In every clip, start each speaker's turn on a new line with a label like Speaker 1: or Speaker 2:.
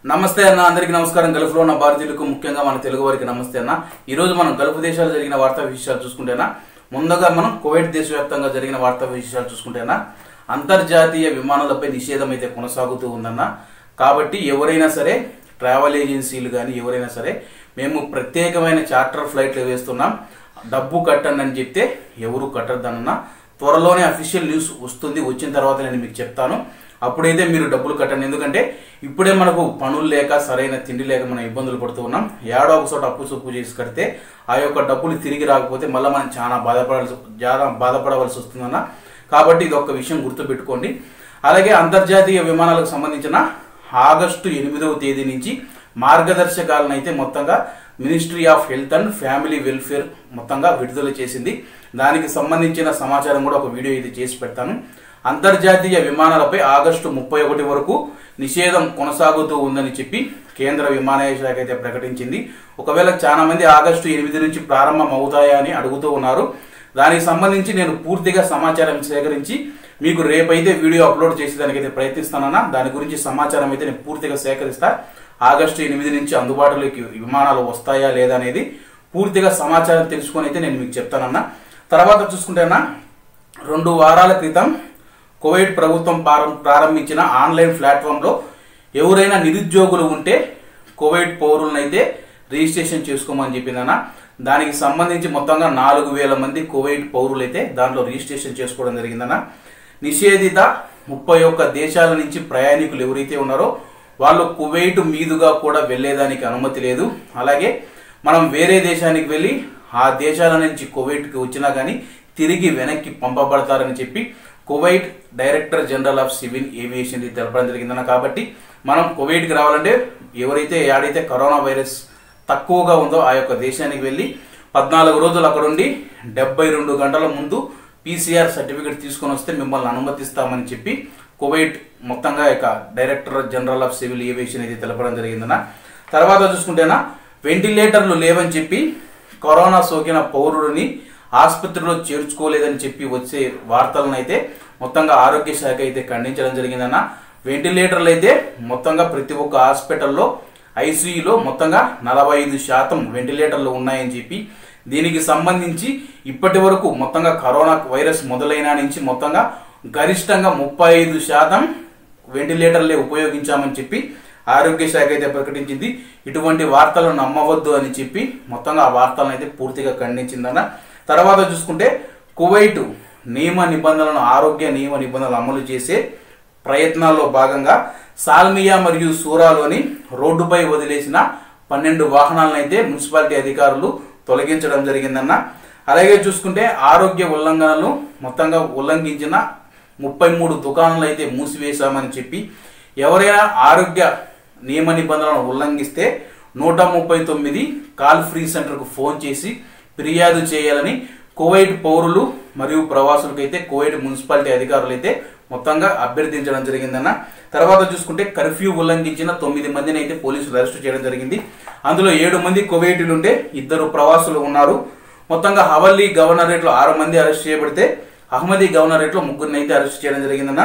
Speaker 1: నమస్తే అన్న అందరికీ నమస్కారం గల్ఫ్ లో ఉన్న భారతీయులకు ముఖ్యంగా మన తెలుగు వారికి నమస్తే అన్న ఈ రోజు మనం గల్ఫ్ దేశాలు జరిగిన వార్తా విశేషాలు చూసుకుంటేనా ముందుగా మనం కువైట్ దేశవ్యాప్తంగా జరిగిన వార్తా విశేషాలు చూసుకుంటేనా అంతర్జాతీయ విమానాలపై నిషేధం అయితే కొనసాగుతూ ఉందన్న కాబట్టి ఎవరైనా సరే ట్రావెల్ ఏజెన్సీలు కానీ ఎవరైనా సరే మేము ప్రత్యేకమైన చార్టర్ ఫ్లైట్లు వేస్తున్నాం డబ్బు కట్టండి అని చెప్తే ఎవరు కట్టద్దన్న త్వరలోనే అఫీషియల్ న్యూస్ వస్తుంది వచ్చిన తర్వాత నేను మీకు చెప్తాను అప్పుడైతే మీరు డబ్బులు కట్టండి ఎందుకంటే ఇప్పుడే మనకు పనులు లేక సరైన తిండి లేక మనం ఇబ్బందులు పడుతూ ఉన్నాం ఏడో ఒక చోట అప్పు సొప్పు చేసి కడితే ఆ యొక్క డబ్బులు తిరిగి రాకపోతే మళ్ళీ మనం చాలా బాధపడాల్సి చాలా బాధపడవలసి వస్తుందన్న కాబట్టి ఇది ఒక విషయం గుర్తుపెట్టుకోండి అలాగే అంతర్జాతీయ విమానాలకు సంబంధించిన ఆగస్టు ఎనిమిదవ తేదీ నుంచి మార్గదర్శకాలను అయితే మొత్తంగా ministry of health and family welfare మొత్తంగా విడుదల చేసింది దానికి సంబంధించిన సమాచారం కూడా ఒక వీడియో ఇది చేసి పెడతాను అంతర్జాతీయ విమానాలపై ఆగస్టు ముప్పై ఒకటి వరకు నిషేధం కొనసాగుతూ ఉందని చెప్పి కేంద్ర విమానయాన శాఖ అయితే ప్రకటించింది ఒకవేళ చాలా మంది ఆగస్టు ఎనిమిది నుంచి ప్రారంభం అవుతాయా అని అడుగుతూ ఉన్నారు దానికి సంబంధించి నేను పూర్తిగా సమాచారం సేకరించి మీకు రేపైతే వీడియో అప్లోడ్ చేసేదానికైతే ప్రయత్నిస్తానన్నా దాని గురించి సమాచారం అయితే నేను పూర్తిగా సేకరిస్తా ఆగస్టు ఎనిమిది నుంచి అందుబాటులోకి విమానాలు వస్తాయా లేదా అనేది పూర్తిగా సమాచారం తెలుసుకొని అయితే నేను మీకు చెప్తానన్నా తర్వాత చూసుకుంటేనా రెండు వారాల క్రితం కువైట్ ప్రభుత్వం ప్రారం- ప్రారంభించిన ఆన్లైన్ ప్లాట్ఫామ్లో ఎవరైనా నిరుద్యోగులు ఉంటే కువైట్ పౌరులనైతే రిజిస్ట్రేషన్ చేసుకోమని చెప్పిందన్న దానికి సంబంధించి మొత్తంగా నాలుగు వేల మంది కువైట్ పౌరులైతే దాంట్లో రిజిస్ట్రేషన్ చేసుకోవడం జరిగిందన్న నిషేధిత ముప్పై ఒక్క దేశాల నుంచి ప్రయాణికులు ఎవరైతే ఉన్నారో వాళ్ళు కువైట్ మీదుగా కూడా వెళ్ళేదానికి అనుమతి లేదు అలాగే మనం వేరే దేశానికి వెళ్ళి ఆ దేశాల నుంచి కువైట్కి వచ్చినా కానీ తిరిగి వెనక్కి పంపబడతారని చెప్పి Kuwait director general of civil aviation ఇది తెలపడం జరిగిందన్న కాబట్టి మనం కువైట్కి రావాలంటే ఎవరైతే ఏడైతే కరోనా వైరస్ తక్కువగా ఉందో ఆ యొక్క దేశానికి వెళ్ళి పద్నాలుగు రోజులు అక్కడ ఉండి డెబ్బై రెండు గంటల ముందు పీసీఆర్ సర్టిఫికేట్ తీసుకొని వస్తే మిమ్మల్ని అనుమతిస్తామని చెప్పి కువైట్ మొత్తంగా ఇక director general of civil aviation అయితే తెలపడం జరిగిందన్న తర్వాత చూసుకుంటేనా వెంటిలేటర్లు లేవని చెప్పి కరోనా సోకిన పౌరుడిని ఆసుపత్రిలో చేర్చుకోలేదని చెప్పి వచ్చే వార్తలను అయితే మొత్తంగా ఆరోగ్య శాఖ అయితే ఖండించడం జరిగిందన్న వెంటిలేటర్లు అయితే మొత్తంగా ప్రతి ఒక్క హాస్పిటల్లో ఐసీయూలో మొత్తంగా నలభై ఐదు శాతం వెంటిలేటర్లు ఉన్నాయని చెప్పి దీనికి సంబంధించి ఇప్పటి వరకు మొత్తంగా కరోనా వైరస్ మొదలైన నుంచి మొత్తంగా గరిష్టంగా ముప్పై ఐదు శాతం వెంటిలేటర్లే ఉపయోగించామని చెప్పి ఆరోగ్య శాఖ అయితే ప్రకటించింది ఇటువంటి వార్తలను నమ్మవద్దు అని చెప్పి మొత్తంగా ఆ వార్తలను అయితే పూర్తిగా ఖండించిందన్న తర్వాత చూసుకుంటే కువైట్ నియమ నిబంధనలను ఆరోగ్య నియమ నిబంధనలు అమలు చేసే ప్రయత్నాల్లో భాగంగా సాల్మియా మరియు సూరాలోని రోడ్డుపై వదిలేసిన పన్నెండు వాహనాలను అయితే మున్సిపాలిటీ అధికారులు తొలగించడం జరిగిందన్న అలాగే చూసుకుంటే ఆరోగ్య ఉల్లంఘనలు మొత్తంగా ఉల్లంఘించిన ముప్పై మూడు దుకాణాలు అయితే మూసివేశామని చెప్పి ఎవరైనా ఆరోగ్య నియమ నిబంధనలను ఉల్లంఘిస్తే నూట ముప్పై తొమ్మిది కాల్ ఫ్రీ సెంటర్కు ఫోన్ చేసి ఫిర్యాదు చేయాలని కువైట్ పౌరులు మరియు ప్రవాసులకు అయితే కువైట్ మున్సిపాలిటీ అధికారులు అయితే మొత్తంగా అభ్యర్థించడం జరిగిందన్న తర్వాత చూసుకుంటే కర్ఫ్యూ ఉల్లంఘించిన తొమ్మిది మందిని అయితే పోలీసులు అరెస్ట్ చేయడం జరిగింది అందులో ఏడు మంది కువైటీలు ఉంటే ఇద్దరు ప్రవాసులు ఉన్నారు మొత్తంగా హవల్లీ గవర్నరేట్లో ఆరు మంది అరెస్ట్ చేయబడితే అహ్మదీ గవర్నరేట్లో ముగ్గురిని అయితే అరెస్ట్ చేయడం జరిగిందన్న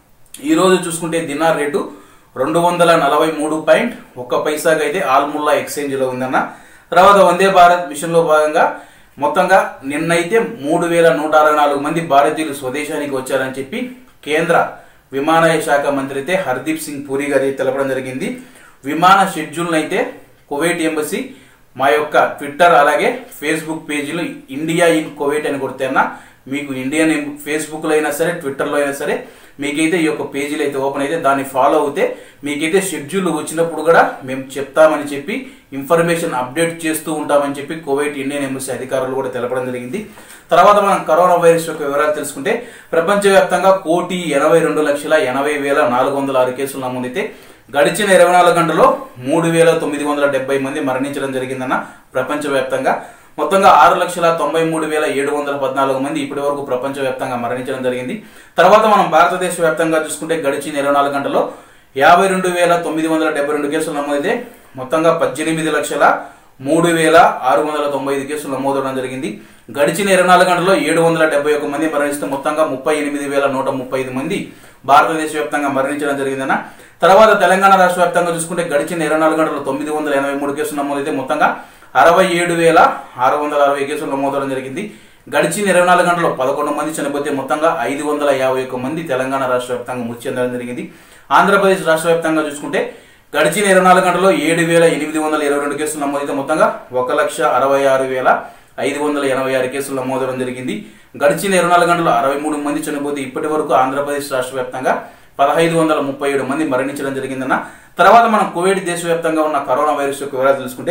Speaker 1: ఈ రోజు చూసుకుంటే దినార్ రేటు రెండు వందల నలభై మూడు పాయింట్ ఒక్క పైసాగా అయితే ఆల్ముల్లా ఎక్స్చేంజ్ లో ఉందన్న తర్వాత వందే భారత్ మిషన్ లో భాగంగా మొత్తంగా నిన్నైతే మూడు వేల నూట అరవై నాలుగు మంది భారతీయులు స్వదేశానికి వచ్చారని చెప్పి కేంద్ర విమానయాన శాఖ మంత్రి అయితే హర్దీప్ సింగ్ పూరి గారి తెలపడం జరిగింది విమాన షెడ్యూల్ అయితే కువైట్ ఎంబసీ మా యొక్క ట్విట్టర్ అలాగే ఫేస్బుక్ పేజీలో ఇండియా ఇన్ కువైట్ అని కొడితేనా మీకు ఇండియన్ ఫేస్బుక్లో అయినా సరే ట్విట్టర్లో అయినా సరే మీకైతే ఈ యొక్క పేజీలు అయితే ఓపెన్ అయితే దాన్ని ఫాలో అవుతే మీకైతే షెడ్యూల్ వచ్చినప్పుడు కూడా మేము చెప్తామని చెప్పి ఇన్ఫర్మేషన్ అప్డేట్ చేస్తూ ఉంటామని చెప్పి కువైట్ ఇండియన్ ఎంబసీ అధికారులు కూడా తెలపడం జరిగింది తర్వాత మనం కరోనా వైరస్ యొక్క వివరాలు తెలుసుకుంటే ప్రపంచవ్యాప్తంగా కోటి ఎనభై రెండు లక్షల ఎనభై వేల నాలుగు వందల ఆరు కేసులు నమోదైతే గడిచిన ఇరవై నాలుగు గంటల్లో మూడు వేల తొమ్మిది వందల డెబ్బై మంది మరణించడం జరిగిందన్న ప్రపంచవ్యాప్తంగా మొత్తంగా ఆరు లక్షల తొంభై మూడు వేల ఏడు వందల పద్నాలుగు మంది ఇప్పటి వరకు ప్రపంచవ్యాప్తంగా మరణించడం జరిగింది తర్వాత మనం భారతదేశ వ్యాప్తంగా చూసుకుంటే గడిచిన ఇరవై నాలుగు గంటల్లో యాభై రెండు వేల తొమ్మిది వందల డెబ్బై రెండు కేసులు నమోదైతే మొత్తంగా పద్దెనిమిది లక్షల మూడు వేల ఆరు వందల తొంభై ఐదు కేసులు నమోదవడం జరిగింది గడిచిన ఇరవై నాలుగు గంటల్లో ఏడు వందల డెబ్బై ఒక మంది మరణిస్తే మొత్తంగా ముప్పై ఎనిమిది వేల నూట ముప్పై ఐదు మంది భారతదేశ వ్యాప్తంగా మరణించడం జరిగిందన్న తర్వాత తెలంగాణ రాష్ట్ర వ్యాప్తంగా చూసుకుంటే గడిచిన ఇరవై నాలుగు గంటలు తొమ్మిది వందల ఎనభై మూడు కేసులు నమోదైతే మొత్తంగా అరవై ఏడు వేల ఆరు వందల అరవై కేసులు నమోదవడం జరిగింది గడిచిన ఇరవై నాలుగు గంటల్లో పదకొండు మంది చనిపోతే మొత్తంగా ఐదు వందల యాభై ఒక్క మంది తెలంగాణ రాష్ట్ర వ్యాప్తంగా మృతి చెందడం జరిగింది ఆంధ్రప్రదేశ్ రాష్ట్ర వ్యాప్తంగా చూసుకుంటే గడిచిన ఇరవై నాలుగు గంటల్లో ఏడు వేల ఎనిమిది వందల ఇరవై రెండు కేసులు నమోదైతే మొత్తంగా ఒక లక్ష అరవై ఆరు వేల ఐదు వందల ఎనభై ఆరు కేసులు నమోదవడం జరిగింది గడిచిన ఇరవై నాలుగు గంటల్లో అరవై మూడు మంది చనిపోతే ఇప్పటి వరకు ఆంధ్రప్రదేశ్ రాష్ట్ర వ్యాప్తంగా పదహైదు వందల ముప్పై ఏడు మంది మరణించడం జరిగిందన్న తర్వాత మనం కోవిడ్ దేశవ్యాప్తంగా ఉన్న కరోనా వైరస్ యొక్క వివరాలు తెలుసుకుంటే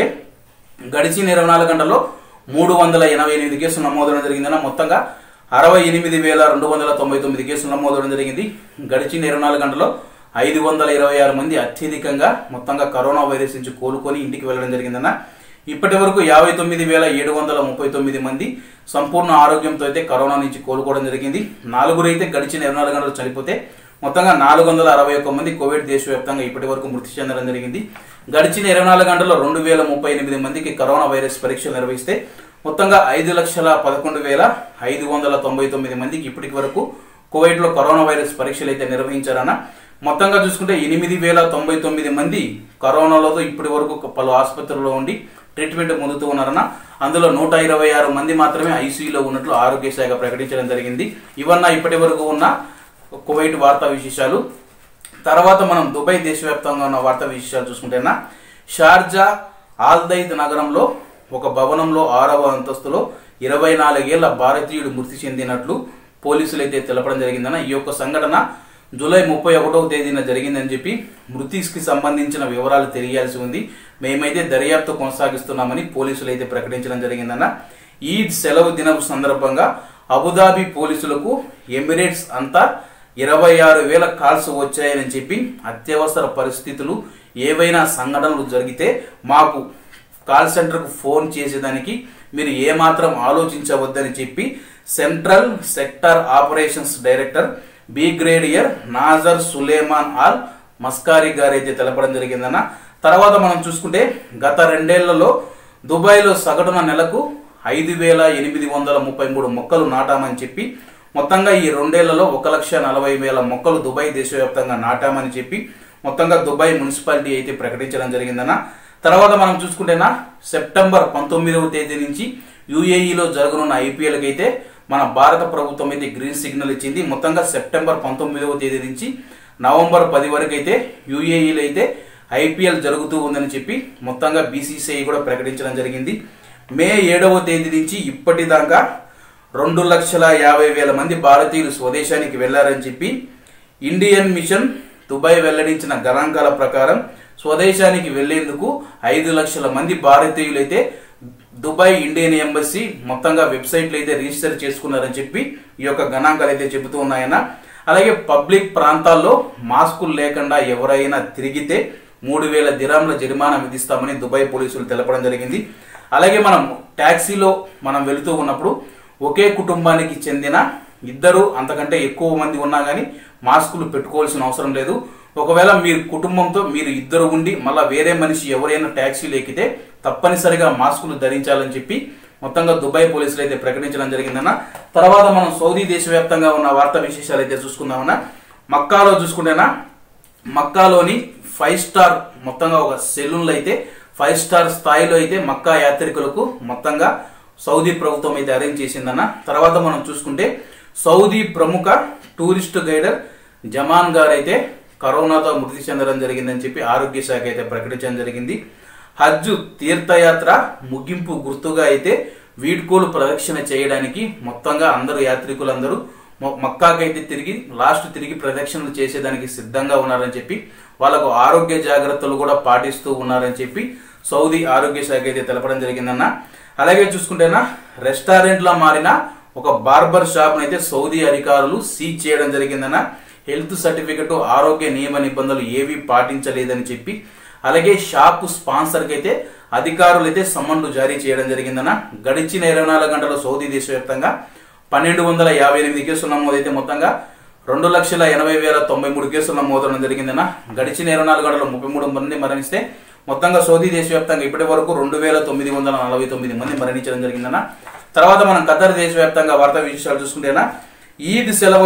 Speaker 1: గడిచిన ఇరవై నాలుగు గంటల్లో మూడు వందల ఎనభై ఎనిమిది కేసులు నమోదవడం జరిగిందన్న మొత్తంగా అరవై ఎనిమిది వేల రెండు వందల తొంభై తొమ్మిది కేసులు నమోదవడం జరిగింది గడిచిన ఇరవై నాలుగు గంటల్లో ఐదు వందల ఇరవై ఆరు మంది అత్యధికంగా మొత్తంగా కరోనా వైరస్ నుంచి కోలుకొని ఇంటికి వెళ్ళడం జరిగిందన్న ఇప్పటి వరకు యాభై తొమ్మిది వేల ఏడు వందల ముప్పై తొమ్మిది మంది సంపూర్ణ ఆరోగ్యంతో అయితే కరోనా నుంచి కోలుకోవడం జరిగింది నలుగురు అయితే గడిచిన ఇరవై నాలుగు గంటలు చనిపోతే మొత్తంగా నాలుగు వందల అరవై ఒక్క మంది కోవిడ్ దేశవ్యాప్తంగా ఇప్పటి వరకు మృతి చెందడం జరిగింది గడిచిన ఇరవై నాలుగు గంటల్లో రెండు వేల ముప్పై ఎనిమిది మందికి కరోనా వైరస్ పరీక్షలు నిర్వహిస్తే మొత్తంగా ఐదు లక్షల పదకొండు వేల ఐదు వందల తొంభై తొమ్మిది మందికి ఇప్పటి వరకు కోవిడ్ లో కరోనా వైరస్ పరీక్షలు అయితే నిర్వహించారన్న మొత్తంగా చూసుకుంటే ఎనిమిది వేల తొంభై తొమ్మిది మంది కరోనాలో ఇప్పటి వరకు పలు ఆసుపత్రుల్లో ఉండి ట్రీట్మెంట్ పొందుతూ ఉన్నారన్న అందులో నూట ఇరవై ఆరు మంది మాత్రమే ఐసీయూలో ఉన్నట్లు ఆరోగ్య శాఖ ప్రకటించడం జరిగింది ఇవన్న ఇప్పటి వరకు ఉన్న కువైట్ వార్తా విశేషాలు తర్వాత మనం దుబాయ్ దేశవ్యాప్తంగా ఉన్న వార్తా విశేషాలు చూసుకుంటేనా షార్జా ఆల్దైద్ నగరంలో ఒక భవనంలో ఆరవ అంతస్తులో ఇరవై నాలుగేళ్ల భారతీయుడు మృతి చెందినట్లు పోలీసులు అయితే తెలపడం జరిగిందన్న ఈ యొక్క సంఘటన జూలై ముప్పై ఒకటవ తేదీన జరిగిందని చెప్పి మృతికి సంబంధించిన వివరాలు తెలియాల్సి ఉంది మేమైతే దర్యాప్తు కొనసాగిస్తున్నామని పోలీసులు అయితే ప్రకటించడం జరిగిందన్న ఈద్ సెలవు దినం సందర్భంగా అబుదాబి పోలీసులకు ఎమిరేట్స్ అంతా ఇరవై ఆరు వేల కాల్స్ వచ్చాయని చెప్పి అత్యవసర పరిస్థితులు ఏవైనా సంఘటనలు జరిగితే మాకు కాల్ సెంటర్కు ఫోన్ చేసేదానికి మీరు ఏమాత్రం ఆలోచించవద్దని చెప్పి central sector operations director brigadier Nasser Suleiman Al Maskari గారు అయితే తెలపడం జరిగిందన్న తర్వాత మనం చూసుకుంటే గత రెండేళ్లలో దుబాయ్లో సగటున నెలకు ఐదు వేల ఎనిమిది వందల ముప్పై మూడు మొక్కలు నాటామని చెప్పి మొత్తంగా ఈ రెండేళ్లలో ఒక లక్ష నలభై వేల మొక్కలు దుబాయ్ దేశవ్యాప్తంగా నాటామని చెప్పి మొత్తంగా దుబాయ్ మున్సిపాలిటీ అయితే ప్రకటించడం జరిగిందన్న తర్వాత మనం చూసుకుంటేనా సెప్టెంబర్ పంతొమ్మిదవ తేదీ నుంచి యుఏఈలో జరగనున్న ఐపీఎల్కి అయితే మన భారత ప్రభుత్వం అయితే గ్రీన్ సిగ్నల్ ఇచ్చింది మొత్తంగా సెప్టెంబర్ పంతొమ్మిదవ తేదీ నుంచి నవంబర్ పది వరకు అయితే యుఏఈలో అయితే ఐపీఎల్ జరుగుతూ ఉందని చెప్పి మొత్తంగా బీసీసీఐ కూడా ప్రకటించడం జరిగింది మే ఏడవ తేదీ నుంచి ఇప్పటిదాకా రెండు లక్షల యాభై వేల మంది భారతీయులు స్వదేశానికి వెళ్లారని చెప్పి ఇండియన్ మిషన్ దుబాయ్ వెల్లడించిన గణాంకాల ప్రకారం స్వదేశానికి వెళ్లేందుకు ఐదు లక్షల మంది భారతీయులు అయితే దుబాయ్ ఇండియన్ ఎంబసీ మొత్తంగా వెబ్సైట్లు అయితే రిజిస్టర్ చేసుకున్నారని చెప్పి ఈ యొక్క గణాంకాలు అయితే చెబుతూ ఉన్నాయన్న అలాగే పబ్లిక్ ప్రాంతాల్లో మాస్కులు లేకుండా ఎవరైనా తిరిగితే మూడు వేల దిరాముల జరిమానా విధిస్తామని దుబాయ్ పోలీసులు తెలపడం జరిగింది అలాగే మనం ట్యాక్సీలో మనం వెళుతూ ఉన్నప్పుడు ఒకే కుటుంబానికి చెందిన ఇద్దరు అంతకంటే ఎక్కువ మంది ఉన్నా కానీ మాస్కులు పెట్టుకోవాల్సిన అవసరం లేదు ఒకవేళ మీరు కుటుంబంతో మీరు ఇద్దరు ఉండి మళ్ళీ వేరే మనిషి ఎవరైనా ట్యాక్సీలు ఎక్కితే తప్పనిసరిగా మాస్కులు ధరించాలని చెప్పి మొత్తంగా దుబాయ్ పోలీసులు అయితే ప్రకటించడం జరిగిందన్న తర్వాత మనం సౌదీ దేశవ్యాప్తంగా ఉన్న వార్తా విశేషాలు అయితే చూసుకుందామన్నా మక్కాలో చూసుకుంటేనా మక్కాలోని ఫైవ్ స్టార్ మొత్తంగా ఒక సెలూన్లో అయితే ఫైవ్ స్టార్ స్థాయిలో అయితే మక్కా యాత్రికులకు మొత్తంగా సౌదీ ప్రభుత్వం అయితే అరేంజ్ చేసిందన్న తర్వాత మనం చూసుకుంటే సౌదీ ప్రముఖ టూరిస్ట్ గైడర్ జమాన్ గారు అయితే కరోనాతో మృతి చెందడం జరిగిందని చెప్పి ఆరోగ్య శాఖ అయితే ప్రకటించడం జరిగింది హజ్ తీర్థయాత్ర ముగింపు గుర్తుగా అయితే వీడ్కోలు ప్రదక్షిణ చేయడానికి మొత్తంగా అందరూ యాత్రికులందరూ మొ- మక్కాకైతే తిరిగి లాస్ట్ తిరిగి ప్రదక్షిణలు చేసేదానికి సిద్ధంగా ఉన్నారని చెప్పి వాళ్ళకు ఆరోగ్య జాగ్రత్తలు కూడా పాటిస్తూ ఉన్నారని చెప్పి సౌదీ ఆరోగ్య శాఖ అయితే తెలపడం జరిగిందన్న అలాగే చూసుకుంటేనా రెస్టారెంట్ లా మారిన ఒక బార్బర్ షాప్ అయితే సౌదీ అధికారులు సీజ్ చేయడం జరిగిందన్న హెల్త్ సర్టిఫికెట్ ఆరోగ్య నియమ నిబంధనలు ఏవి పాటించలేదని చెప్పి అలాగే షాప్ స్పాన్సర్కి అయితే అధికారులు అయితే సమ్మన్లు జారీ చేయడం జరిగిందన్న గడిచిన ఇరవై నాలుగు గంటల సౌదీ దేశవ్యాప్తంగా పన్నెండు వందల యాభై ఎనిమిది కేసులు నమోదైతే మొత్తంగా రెండు లక్షల ఎనభై వేల తొంభై మూడు కేసులు నమోదవడం జరిగిందన్న గడిచిన ఇరవై నాలుగు గంటల ముప్పై మూడు మంది మరణిస్తే మొత్తంగా సౌదీ దేశవ్యాప్తంగా ఇప్పటి వరకు రెండు వేల తొమ్మిది వందల నలభై తొమ్మిది మంది మరణించడం జరిగిందన్న తర్వాత మనం ఖతర్ దేశవ్యాప్తంగా వార్తా విశేషాలు చూసుకుంటేనా ఈద్ సెలవులు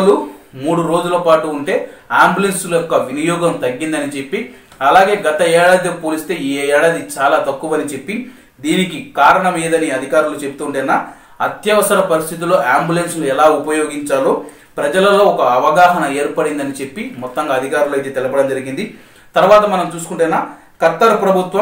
Speaker 1: మూడు రోజుల పాటు ఉంటే అంబులెన్సుల యొక్క వినియోగం తగ్గిందని చెప్పి అలాగే గత ఏడాది పోలిస్తే ఈ ఏడాది చాలా తక్కువని చెప్పి దీనికి కారణం ఏదని అధికారులు చెప్తుంటేనా అత్యవసర పరిస్థితుల్లో అంబులెన్స్లు ఎలా ఉపయోగించాలో ప్రజలలో ఒక అవగాహన ఏర్పడిందని చెప్పి మొత్తంగా అధికారులు అయితే తెలపడం జరిగింది తర్వాత మనం చూసుకుంటేనా ఖత్తర్ ప్రభుత్వం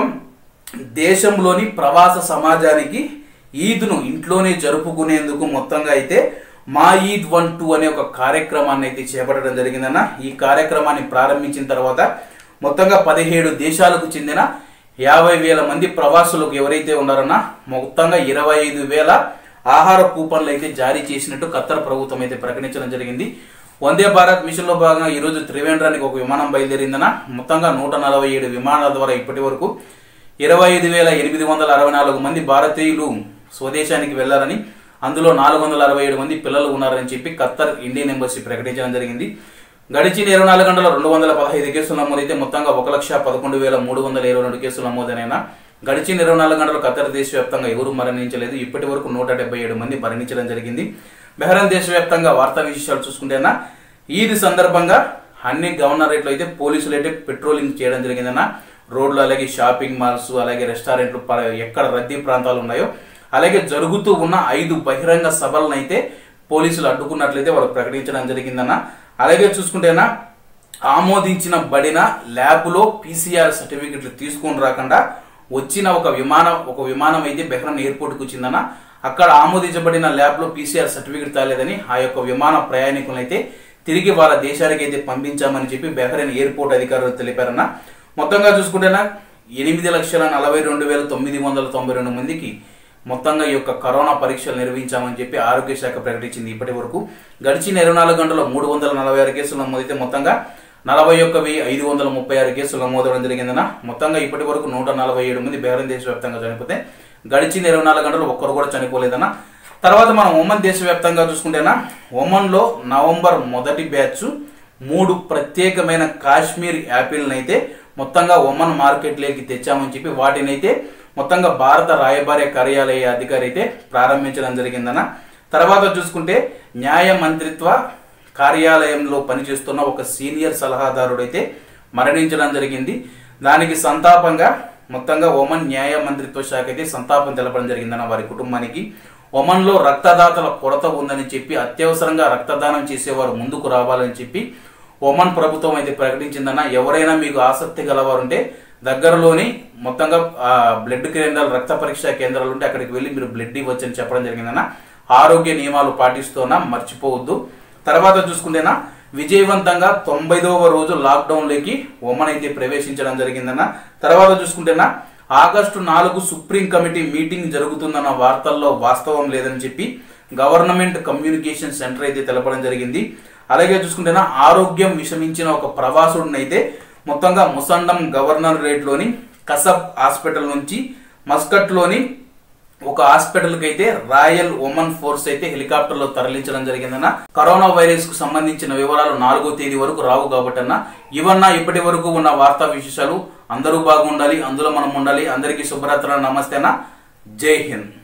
Speaker 1: దేశంలోని ప్రవాస సమాజానికి ఈద్ను ఇంట్లోనే జరుపుకునేందుకు మొత్తంగా అయితే మా ఈద్ వన్ టూ అనే ఒక కార్యక్రమాన్ని అయితే చేపట్టడం జరిగిందన్న ఈ కార్యక్రమాన్ని ప్రారంభించిన తర్వాత మొత్తంగా పదిహేడు దేశాలకు చెందిన యాభై వేల మంది ప్రవాసులకు ఎవరైతే ఉన్నారన్నా మొత్తంగా ఇరవై ఐదు వేల ఆహార కూపన్లు అయితే జారీ చేసినట్టు ఖత్తర్ ప్రభుత్వం అయితే ప్రకటించడం జరిగింది వందే భారత్ మిషన్ లో భాగంగా ఈ రోజు త్రివేంద్రానికి ఒక విమానం బయలుదేరిందన మొత్తంగా నూట నలభై ఏడు విమానాల ద్వారా ఇప్పటి వరకు ఇరవై ఐదు వేల ఎనిమిది వందల అరవై నాలుగు మంది భారతీయులు స్వదేశానికి వెళ్లారని అందులో నాలుగు వందల అరవై ఏడు మంది పిల్లలు ఉన్నారని చెప్పి ఖత్తర్ ఇండియన్ ఎంబసీ ప్రకటించడం జరిగింది గడిచిన ఇరవై నాలుగు గంటల రెండు వందల పదహైదు కేసులు నమోదైతే మొత్తంగా ఒక లక్ష పదకొండు వేల మూడు వందల ఇరవై రెండు కేసులు నమోదైనా గడిచిన ఇరవై నాలుగు గంటలు ఖత్తర్ దేశవ్యాప్తంగా ఎవరు మరణించలేదు ఇప్పటి వరకు నూట డెబ్బై ఏడు మంది మరణించడం జరిగింది బెహ్రాన్ దేశవ్యాప్తంగా వార్తా విశేషాలు చూసుకుంటేనా ఈద్ సందర్భంగా అన్ని గవర్నరేట్లు అయితే పోలీసులు అయితే పెట్రోలింగ్ చేయడం జరిగిందన్న రోడ్లు అలాగే షాపింగ్ మాల్స్ అలాగే రెస్టారెంట్లు ప- ఎక్కడ రద్దీ ప్రాంతాలు ఉన్నాయో అలాగే జరుగుతూ ఉన్న ఐదు బహిరంగ సభలను అయితే పోలీసులు అడ్డుకున్నట్లయితే వాళ్ళు ప్రకటించడం జరిగిందన్న అలాగే చూసుకుంటేనా ఆమోదించిన బడిన ల్యాబ్లో పీసీఆర్ సర్టిఫికెట్లు తీసుకొని రాకుండా వచ్చిన ఒక విమానం ఒక విమానం అయితే బెహ్రాన్ ఎయిర్పోర్ట్కి వచ్చిందన్న అక్కడ ఆమోదించబడిన ల్యాబ్లో పీసీఆర్ సర్టిఫికెట్ తాలేదని ఆ యొక్క విమాన ప్రయాణికులను అయితే తిరిగి వాళ్ళ దేశానికి అయితే పంపించామని చెప్పి బెహ్రైన్ ఎయిర్పోర్ట్ అధికారులు తెలిపారన్న మొత్తంగా చూసుకుంటేనా ఎనిమిది లక్షల నలభై రెండు వేల తొమ్మిది వందల తొంభై రెండు మందికి మొత్తంగా ఈ యొక్క కరోనా పరీక్షలు నిర్వహించామని చెప్పి ఆరోగ్య శాఖ ప్రకటించింది ఇప్పటి వరకు గడిచిన ఇరవై నాలుగు గంటల్లో మూడు వందల నలభై ఆరు కేసులు నమోదైతే మొత్తంగా నలభై ఒక్క వెయ్యి ఐదు వందల ముప్పై ఆరు కేసులు నమోదవడం జరిగిందన్న మొత్తంగా ఇప్పటి వరకు నూట నలభై ఏడు మంది బెహ్రైన్ దేశవ్యాప్తంగా చనిపోతే గడిచిన ఇరవై నాలుగు గంటలు ఒక్కరు కూడా చనిపోలేదన్న తర్వాత మనం ఒమన్ దేశవ్యాప్తంగా చూసుకుంటేనా ఒమన్లో నవంబర్ మొదటి బ్యాచ్ మూడు ప్రత్యేకమైన కాశ్మీర్ యాపిల్ని అయితే మొత్తంగా ఒమన్ మార్కెట్లోకి తెచ్చామని చెప్పి వాటిని అయితే మొత్తంగా భారత రాయబార్య కార్యాలయ అధికారి అయితే ప్రారంభించడం జరిగిందన్న తర్వాత చూసుకుంటే న్యాయ మంత్రిత్వ కార్యాలయంలో పనిచేస్తున్న ఒక సీనియర్ సలహాదారుడైతే మరణించడం జరిగింది దానికి సంతాపంగా మొత్తంగా ఒమన్ న్యాయ మంత్రిత్వ శాఖ అయితే సంతాపం తెలపడం జరిగిందన్న వారి కుటుంబానికి ఒమన్లో రక్తదాతల కొరత ఉందని చెప్పి అత్యవసరంగా రక్తదానం చేసేవారు ముందుకు రావాలని చెప్పి ఒమన్ ప్రభుత్వం అయితే ప్రకటించిందన్న ఎవరైనా మీకు ఆసక్తి గలవారుంటే దగ్గరలోని మొత్తంగా ఆ, బ్లడ్ కేంద్రాలు రక్త పరీక్ష కేంద్రాలు ఉంటే అక్కడికి వెళ్ళి మీరు బ్లడ్ ఇవ్వచ్చని చెప్పడం జరిగిందన్న ఆరోగ్య నియమాలు పాటిస్తూనా మర్చిపోవద్దు తర్వాత చూసుకుంటేనా విజయవంతంగా తొంభైదవ రోజు లాక్డౌన్ లోకి ఒమన్ అయితే ప్రవేశించడం జరిగిందన్న తర్వాత చూసుకుంటేనా ఆగస్టు నాలుగు సుప్రీం కమిటీ మీటింగ్ జరుగుతుందన్న వార్తల్లో వాస్తవం లేదని చెప్పి గవర్నమెంట్ కమ్యూనికేషన్ సెంటర్ అయితే తెలపడం జరిగింది అలాగే చూసుకుంటేనా ఆరోగ్యం విషమించిన ఒక ప్రవాసుడిని అయితే మొత్తంగా ముసండం గవర్నరేట్లోని కసబ్ హాస్పిటల్ నుంచి మస్కట్లోని ఒక హాస్పిటల్ కి అయితే రాయల్ ఉమన్ ఫోర్స్ అయితే హెలికాప్టర్ లో తరలించడం జరిగిందన్న కరోనా వైరస్ కు సంబంధించిన వివరాలు నాలుగో తేదీ వరకు రావు కాబట్టి అన్న ఇవన్నా ఇప్పటి వరకు ఉన్న వార్తా విశేషాలు అందరూ బాగుండాలి అందులో మనం ఉండాలి అందరికీ శుభరాత్రులు నమస్తే అన్న జై హింద్